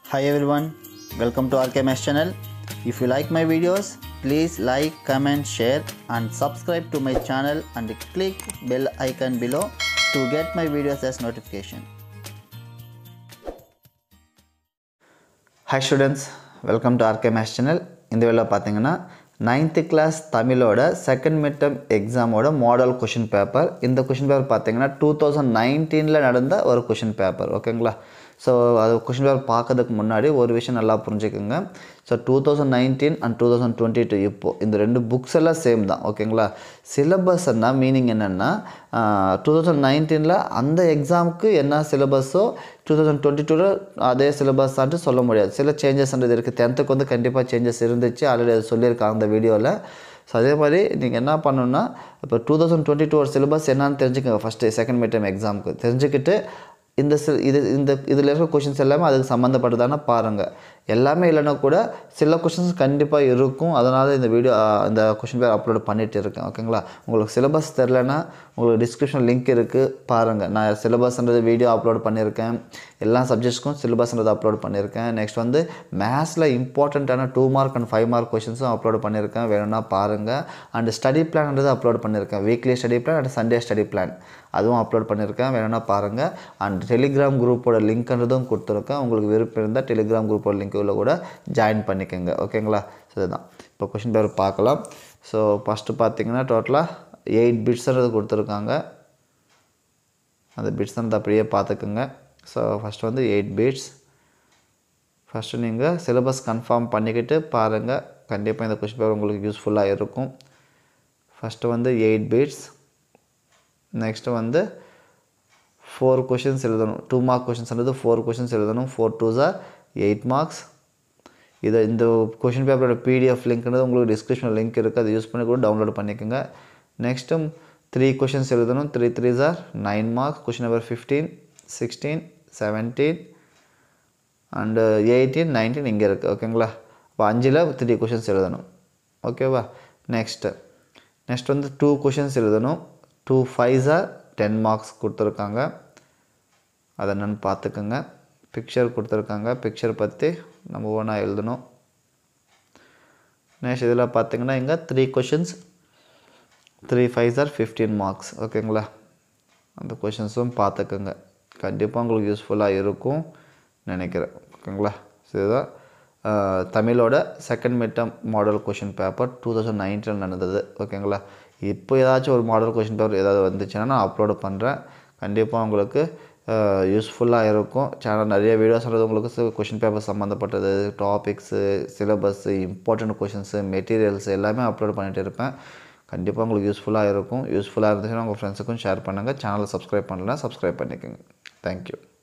Hi everyone, welcome to RKMS channel. If you like my videos, please like, comment, share and subscribe to my channel and click bell icon below to get my videos as notification. Hi students welcome to RK maths channel இந்த வேலை பார்த்தீங்கன்னா ninth class தமிழோட second midterm எக்ஸாமோட model question paper இந்த question paper பார்த்தீங்கன்னா two thousand நைன்டீனில் நடந்த ஒரு கொஷின் பேப்பர் ஓகேங்களா ஸோ அது கொஷின் பேப்பர் பார்க்கறதுக்கு முன்னாடி ஒரு விஷயம் நல்லா புரிஞ்சுக்கோங்க so two thousand nineteen and two thousand twenty two இப்போது இந்த ரெண்டு புக்ஸ் எல்லாம் சேம் தான் ஓகேங்களா சிலபஸ்ன்னா மீனிங் என்னென்னா டூ தௌசண்ட் நைன்டீனில் அந்த எக்ஸாமுக்கு என்ன சிலபஸோ டூ தௌசண்ட் டுவெண்ட்டி டூவில் அதே சிலபஸான்ட்டு சொல்ல முடியாது சில சேஞ்சஸ்ன்றது இருக்குது டென்த்துக்கு வந்து கண்டிப்பாக சேஞ்சஸ் இருந்துச்சு ஆல்ரெடி அது சொல்லியிருக்காங்க அந்த வீடியோவில் ஸோ அதே மாதிரி நீங்கள் என்ன பண்ணணுன்னா இப்போ டூ தௌசண்ட் டுவெண்ட்டி டூ ஒரு சிலபஸ் என்னன்னு தெரிஞ்சுக்கோங்க ஃபஸ்ட்டு செகண்ட் மிட் டைம் எக்ஸாமுக்கு தெரிஞ்சுக்கிட்டு இந்த சி இது இந்த இதில் இருக்கிற கொஷின்ஸ் எல்லாமே அதுக்கு சம்மந்தப்பட்டதான பாருங்கள் எல்லாமே இல்லைன்னா கூட சில கொஷின்ஸ் கண்டிப்பாக இருக்கும் அதனால் இந்த வீடியோ இந்த கொஷின் பேர் அப்லோட் பண்ணிகிட்டு இருக்கேன் ஓகேங்களா உங்களுக்கு சிலபஸ் தெரிலனா உங்களுக்கு டிஸ்கிரிப்ஷன் லிங்க் இருக்குது பாருங்கள் நான் சிலபஸ்ன்றது வீடியோ அப்லோட் பண்ணியிருக்கேன் எல்லா சப்ஜெக்ட்ஸ்க்கும் சிலபஸ்ன்றது அப்லோட் பண்ணியிருக்கேன் நெக்ஸ்ட் வந்து மேத்ஸில் இம்பார்ட்டண்ட்டான two mark and five mark கொஷின்ஸும் அப்லோட் பண்ணியிருக்கேன் வேணும்னா பாருங்கள் அண்ட் ஸ்டடி பிளான்ன்றது அப்லோட் பண்ணியிருக்கேன் weekly study plan and Sunday study plan அதுவும் அப்லோட் பண்ணியிருக்கேன் வேணும்னா பாருங்கள் அண்ட் டெலிகிராம் குரூப்போட லிங்க்ன்றதும் கொடுத்துருக்கேன் உங்களுக்கு விருப்பம் இருந்தால் டெலிகிராம் குரூப்போட லிங்க் உள்ள கூட ஜாயின் பண்ணிக்கோங்க ஓகேங்களா ஸோ இதுதான் இப்போ கொஷின் பேர் பார்க்கலாம் ஸோ ஃபஸ்ட்டு பார்த்தீங்கன்னா டோட்டலாக எயிட் பிட்ஸ்ன்றது கொடுத்துருக்காங்க அந்த பிட்ஸ் வந்து அப்படியே பார்த்துக்குங்க ஸோ ஃபஸ்ட்டு வந்து எயிட் பிட்ஸ் ஃபஸ்ட்டு நீங்கள் சிலபஸ் கன்ஃபார்ம் பண்ணிக்கிட்டு பாருங்கள் கண்டிப்பாக இந்த கொஷின் பேப்பர் உங்களுக்கு யூஸ்ஃபுல்லாக இருக்கும் ஃபஸ்ட்டு வந்து எயிட் பிட்ஸ் நெக்ஸ்ட்டு வந்து ஃபோர் கொஷின்ஸ் எழுதணும் டூ மார்க் கொஷின்ஸ்ன்றது ஃபோர் கொஷின்ஸ் எழுதணும் four two or eight marks இதை இந்த கொஷின் பேப்பரோட பிடிஎஃப் லிங்க்ன்றது உங்களுக்கு டிஸ்கிரிப்ஷனில் லிங்க் இருக்குது அதை யூஸ் பண்ணி கூட டவுன்லோட் பண்ணிக்கோங்க நெக்ஸ்ட்டும் த்ரீ கொஷின்ஸ் எழுதணும் three three or nine marks question number fifteen sixteen seventeen and eighteen nineteen இங்கே இருக்குது ஓகேங்களா இப்போ அஞ்சில் த்ரீ கொஷின்ஸ் எழுதணும் ஓகேவா நெக்ஸ்ட்டு நெக்ஸ்ட் வந்து டூ கொஷின்ஸ் எழுதணும் two five or ten marks கொடுத்துருக்காங்க அதை என்னென்னு பார்த்துக்குங்க பிக்சர் கொடுத்துருக்காங்க பிக்சர் பற்றி நம்ம ஒன்றா எழுதணும் நெக்ஸ்ட் இதில் பார்த்தீங்கன்னா இங்கே three questions three five or fifteen marks ஓகேங்களா அந்த கொஷின்ஸும் பார்த்துக்குங்க கண்டிப்பாக உங்களுக்கு யூஸ்ஃபுல்லாக இருக்கும் நினைக்கிறேன் ஓகேங்களா ஸோ இதுதான் தமிழோட second midterm model question paper two thousand nineteen நடந்தது ஓகேங்களா இப்போ ஏதாச்சும் ஒரு மாடல் கொஷின் பேப்பர் ஏதாவது வந்துச்சுன்னா நான் அப்லோடு பண்ணுறேன் கண்டிப்பாக உங்களுக்கு யூஸ்ஃபுல்லாக இருக்கும் சேனல் நிறைய வீடியோஸ்ன்றது உங்களுக்கு கொஷின் பேப்பர் சம்மந்தப்பட்டது topics syllabus important questions materials எல்லாமே அப்லோட் பண்ணிகிட்டு இருப்பேன் கண்டிப்பாக உங்களுக்கு யூஸ்ஃபுல்லாக இருக்கும் யூஸ்ஃபுல்லாக இருந்துச்சுன்னா உங்கள் ஃப்ரெண்ட்ஸுக்கும் ஷேர் பண்ணுங்கள் சேனலை சப்ஸ்கிரைப் பண்ணலாம் சப்ஸ்கிரைப் பண்ணிக்கோங்க தேங்க்யூ